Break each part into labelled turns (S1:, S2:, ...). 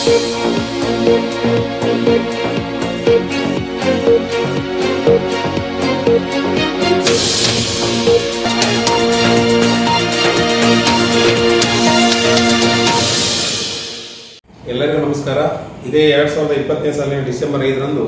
S1: ಎಲ್ಲರಿಗೂ ನಮಸ್ಕಾರ ಇದೇ ಎರಡ್ ಸಾವಿರದ ಇಪ್ಪತ್ತನೇ ಸಾಲಿನ ಡಿಸೆಂಬರ್ ಐದರಂದು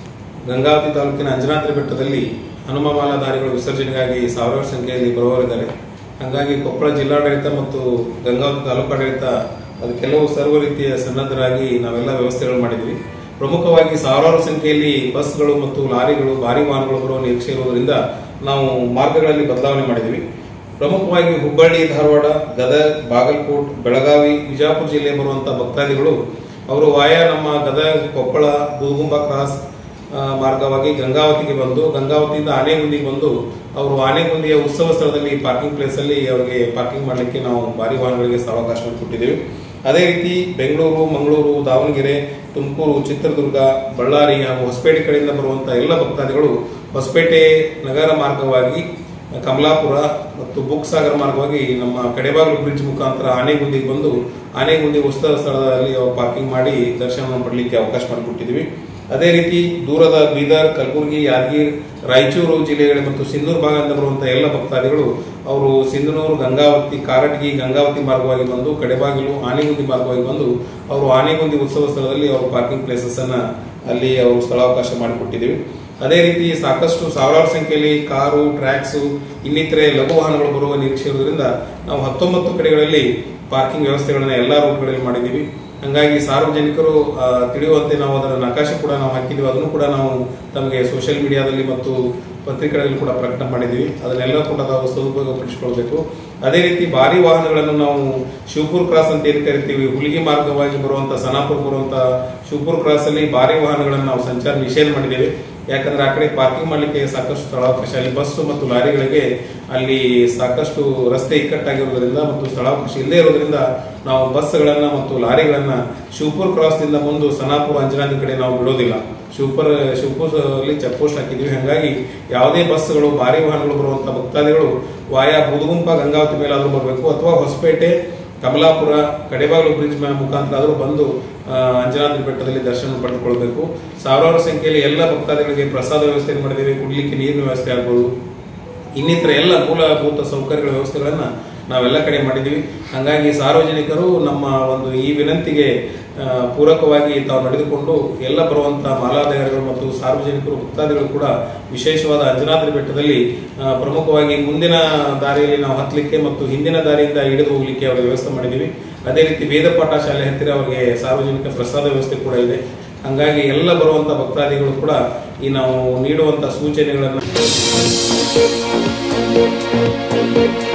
S1: ಗಂಗಾವತಿ ತಾಲೂಕಿನ ಅಂಜನಾದ್ರಿ ಬೆಟ್ಟದಲ್ಲಿ ಹನುಮಮಾಲಾ ದಾರಿಗಳು ವಿಸರ್ಜನೆಗಾಗಿ ಸಾವಿರಾರು ಸಂಖ್ಯೆಯಲ್ಲಿ ಬರುವವರಿದ್ದಾರೆ ಹಾಗಾಗಿ ಕೊಪ್ಪಳ ಜಿಲ್ಲಾಡಳಿತ ಮತ್ತು ಗಂಗಾವತಿ ತಾಲೂಕಾಡಳಿತ ಅದು ಕೆಲವು ಸರ್ವ ರೀತಿಯ ಸನ್ನದ್ಧರಾಗಿ ನಾವೆಲ್ಲ ವ್ಯವಸ್ಥೆಗಳು ಮಾಡಿದ್ವಿ ಪ್ರಮುಖವಾಗಿ ಸಾವಿರಾರು ಸಂಖ್ಯೆಯಲ್ಲಿ ಬಸ್ಗಳು ಮತ್ತು ಲಾರಿಗಳು ಭಾರಿ ವಾಹನಗಳು ಬರುವ ನಿರೀಕ್ಷೆ ಇರುವುದರಿಂದ ನಾವು ಮಾರ್ಗಗಳಲ್ಲಿ ಬದಲಾವಣೆ ಮಾಡಿದ್ವಿ ಪ್ರಮುಖವಾಗಿ ಹುಬ್ಬಳ್ಳಿ ಧಾರವಾಡ ಗದಗ ಬಾಗಲಕೋಟ್ ಬೆಳಗಾವಿ ವಿಜಾಪುರ ಜಿಲ್ಲೆ ಬರುವಂತಹ ಭಕ್ತಾದಿಗಳು ಅವರು ವಾಯಾ ನಮ್ಮ ಗದಗ ಕೊಪ್ಪಳ ಬೂಗುಂಬ ಕ್ರಾಸ್ ಆ, ಮಾರ್ಗವಾಗಿ ಗಂಗಾವತಿಗೆ ಬಂದು ಗಂಗಾವತಿಯಿಂದ ಆನೆಗುಂದಿಗೆ ಬಂದು ಅವರು ಆನೆಗುಂದಿಯ ಉತ್ಸವ ಸ್ಥಳದಲ್ಲಿ ಪಾರ್ಕಿಂಗ್ ಪ್ಲೇಸ್ ಅಲ್ಲಿ ಅವರಿಗೆ ಪಾರ್ಕಿಂಗ್ ಮಾಡಲಿಕ್ಕೆ ನಾವು ಭಾರಿ ವಾಹನಗಳಿಗೆ ಸ್ಥಳಾವಕಾಶ ಕೊಟ್ಟಿದ್ದೇವೆ ಅದೇ ರೀತಿ ಬೆಂಗಳೂರು ಮಂಗಳೂರು ದಾವಣಗೆರೆ ತುಮಕೂರು ಚಿತ್ರದುರ್ಗ ಬಳ್ಳಾರಿ ಹಾಗೂ ಹೊಸಪೇಟೆ ಕಡೆಯಿಂದ ಬರುವಂತಹ ಎಲ್ಲ ಭಕ್ತಾದಿಗಳು ಹೊಸಪೇಟೆ ನಗರ ಮಾರ್ಗವಾಗಿ ಕಮಲಾಪುರ ಮತ್ತು ಬುಕ್ ಸಾಗರ್ ಮಾರ್ಗವಾಗಿ ನಮ್ಮ ಕಡೆಬಾಗಿಲು ಬ್ರಿಡ್ಜ್ ಮುಖಾಂತರ ಆನೆಗುಂದಿಗೆ ಬಂದು ಆನೆಗುಂದಿ ಉತ್ಸವ ಸ್ಥಳದಲ್ಲಿ ಅವರು ಪಾರ್ಕಿಂಗ್ ಮಾಡಿ ದರ್ಶನವನ್ನು ಪಡಲಿಕ್ಕೆ ಅವಕಾಶ ಮಾಡಿಕೊಟ್ಟಿದ್ವಿ ಅದೇ ರೀತಿ ದೂರದ ಬೀದರ್ ಕಲಬುರಗಿ ಯಾದಗಿರಿ ರಾಯಚೂರು ಜಿಲ್ಲೆಗಳ ಮತ್ತು ಸಿಂಧೂರು ಭಾಗದಿಂದ ಬರುವಂತಹ ಎಲ್ಲ ಭಕ್ತಾದಿಗಳು ಅವರು ಸಿಂಧನೂರು ಗಂಗಾವತಿ ಕಾರಟಗಿ ಗಂಗಾವತಿ ಮಾರ್ಗವಾಗಿ ಬಂದು ಕಡೆಬಾಗಿಲು ಆನೆಗುಂದಿ ಮಾರ್ಗವಾಗಿ ಬಂದು ಅವರು ಆನೆಗುಂದಿ ಉತ್ಸವ ಸ್ಥಳದಲ್ಲಿ ಅವರು ಪಾರ್ಕಿಂಗ್ ಪ್ಲೇಸಸ್ ಅನ್ನ ಅಲ್ಲಿ ಅವರು ಸ್ಥಳಾವಕಾಶ ಮಾಡಿಕೊಟ್ಟಿದ್ದೀವಿ ಅದೇ ರೀತಿ ಸಾಕಷ್ಟು ಸಾವಿರಾರು ಸಂಖ್ಯೆಯಲ್ಲಿ ಕಾರು ಟ್ರ್ಯಾಕ್ಸ್ ಇನ್ನಿತರೆ ಲಘು ವಾಹನಗಳು ಬರುವ ನಿರೀಕ್ಷೆ ಇರುವುದರಿಂದ ನಾವು ಹತ್ತೊಂಬತ್ತು ಕಡೆಗಳಲ್ಲಿ ಪಾರ್ಕಿಂಗ್ ವ್ಯವಸ್ಥೆಗಳನ್ನ ಎಲ್ಲಾ ರೂಟ್ಗಳಲ್ಲಿ ಮಾಡಿದ್ದೀವಿ ಹಂಗಾಗಿ ಸಾರ್ವಜನಿಕರು ಆ, ತಿಳಿಯುವಂತೆ ನಾವು ಅದರ ನಕಾಶೆ ಕೂಡ ನಾವು ಹಾಕಿದ್ದೀವಿ ಅದನ್ನು ಕೂಡ ನಾವು ತಮಗೆ ಸೋಷಿಯಲ್ ಮೀಡಿಯಾದಲ್ಲಿ ಮತ್ತು ಪತ್ರಿಕೆಗಳಲ್ಲಿ ಕೂಡ ಪ್ರಕಟ ಮಾಡಿದ್ದೀವಿ ಅದನ್ನೆಲ್ಲ ಕೂಡ ನಾವು ಸದುಪಯೋಗಪಡಿಸಿಕೊಳ್ಬೇಕು ಅದೇ ರೀತಿ ಭಾರಿ ವಾಹನಗಳನ್ನು ನಾವು ಶಿವಪುರ್ ಕ್ರಾಸ್ ಅಂತ ಏನು ಕರಿತೀವಿ ಹುಲಿಗಿ ಮಾರ್ಗವಾಗಿ ಬರುವಂತ ಸನಾಪುರ್ ಬರುವಂತ ಶಿವಪುರ್ ಕ್ರಾಸ್ ಅಲ್ಲಿ ಭಾರಿ ವಾಹನಗಳನ್ನು ನಾವು ಸಂಚಾರ ನಿಷೇಧ ಮಾಡಿದ್ದೇವೆ ಯಾಕಂದ್ರೆ ಆ ಕಡೆ ಪಾರ್ಕಿಂಗ್ ಮಾಡಲಿಕ್ಕೆ ಸಾಕಷ್ಟು ಸ್ಥಳಾವಕಾಶ ಅಲ್ಲಿ ಬಸ್ಸು ಮತ್ತು ಲಾರಿಗಳಿಗೆ ಅಲ್ಲಿ ಸಾಕಷ್ಟು ರಸ್ತೆ ಇಕ್ಕಟ್ಟಾಗಿರುವುದರಿಂದ ಮತ್ತು ಸ್ಥಳಾವಕಾಶ ಇಲ್ಲದೆ ಇರೋದ್ರಿಂದ ನಾವು ಬಸ್ಗಳನ್ನ ಮತ್ತು ಲಾರಿಗಳನ್ನ ಶಿವಪುರ್ ಕ್ರಾಸ್ ದಿಂದ ಮುಂದೆ ಸನಾಪುರ ಅಂಜನಾದಿ ಕಡೆ ನಾವು ಬಿಡೋದಿಲ್ಲ ಶಿವಪುರ ಶಿವಪುರ ಅಲ್ಲಿ ಚೆಕ್ ಪೋಸ್ಟ್ ಹಾಕಿದ್ವಿ ಹಾಗಾಗಿ ಯಾವುದೇ ಬಸ್ಗಳು ಭಾರಿ ವಾಹನಗಳು ಬರುವಂತಹ ಭಕ್ತಾದಿಗಳು ವಾಯಾ ಬುದುಗುಂಪ ಗಂಗಾವತಿ ಮೇಲಾದ್ರೂ ಬರಬೇಕು ಅಥವಾ ಹೊಸಪೇಟೆ ಕಮಲಾಪುರ ಕಡೆಬಾಗಿಲು ಬ್ರಿಡ್ಜ್ ಮುಖಾಂತರ ಆದರೂ ಬಂದು ಆ, ಅಂಜನಾದ್ರಿ ಬೆಟ್ಟದಲ್ಲಿ ದರ್ಶನ ಪಡೆದುಕೊಳ್ಬೇಕು ಸಾವಿರಾರು ಸಂಖ್ಯೆಯಲ್ಲಿ ಎಲ್ಲ ಭಕ್ತಾದಿಗಳಿಗೆ ಪ್ರಸಾದ ವ್ಯವಸ್ಥೆ ಮಾಡಿದ್ದೇವೆ ಕುಡ್ಲಿಕ್ಕೆ ನೀರಿನ ವ್ಯವಸ್ಥೆ ಆಗ್ಬೋದು ಇನ್ನಿತರ ಎಲ್ಲ ಮೂಲಭೂತ ಸೌಕರ್ಯಗಳ ವ್ಯವಸ್ಥೆಗಳನ್ನ ನಾವೆಲ್ಲ ಕಡೆ ಮಾಡಿದ್ದೀವಿ ಹಾಗಾಗಿ ಸಾರ್ವಜನಿಕರು ನಮ್ಮ ಒಂದು ಈ ವಿನಂತಿಗೆ ಆ, ಪೂರಕವಾಗಿ ತಾವು ನಡೆದುಕೊಂಡು ಎಲ್ಲ ಬರುವಂತಹ ಮಾಲಾಧಾರಿಗಳು ಮತ್ತು ಸಾರ್ವಜನಿಕರು ಭಕ್ತಾದಿಗಳು ಕೂಡ ವಿಶೇಷವಾದ ಅಂಜನಾದ್ರಿ ಬೆಟ್ಟದಲ್ಲಿ ಆ, ಪ್ರಮುಖವಾಗಿ ಮುಂದಿನ ದಾರಿಯಲ್ಲಿ ನಾವು ಹತ್ತಲಿಕ್ಕೆ ಮತ್ತು ಹಿಂದಿನ ದಾರಿಯಿಂದ ಹಿಡಿದು ಹೋಗ್ಲಿಕ್ಕೆ ಅವರ ವ್ಯವಸ್ಥೆ ಮಾಡಿದ್ದೀವಿ ಅದೇ ರೀತಿ ವೇದಪಾಠ ಶಾಲೆ ಹತ್ತಿರ ಅವರಿಗೆ ಸಾರ್ವಜನಿಕ ಪ್ರಸಾದ ವ್ಯವಸ್ಥೆ ಕೂಡ ಇದೆ ಹಂಗಾಗಿ ಎಲ್ಲ ಬರುವಂತ ಭಕ್ತಾದಿಗಳು ಕೂಡ ಈ ನಾವು ನೀಡುವಂತ ಸೂಚನೆಗಳನ್ನು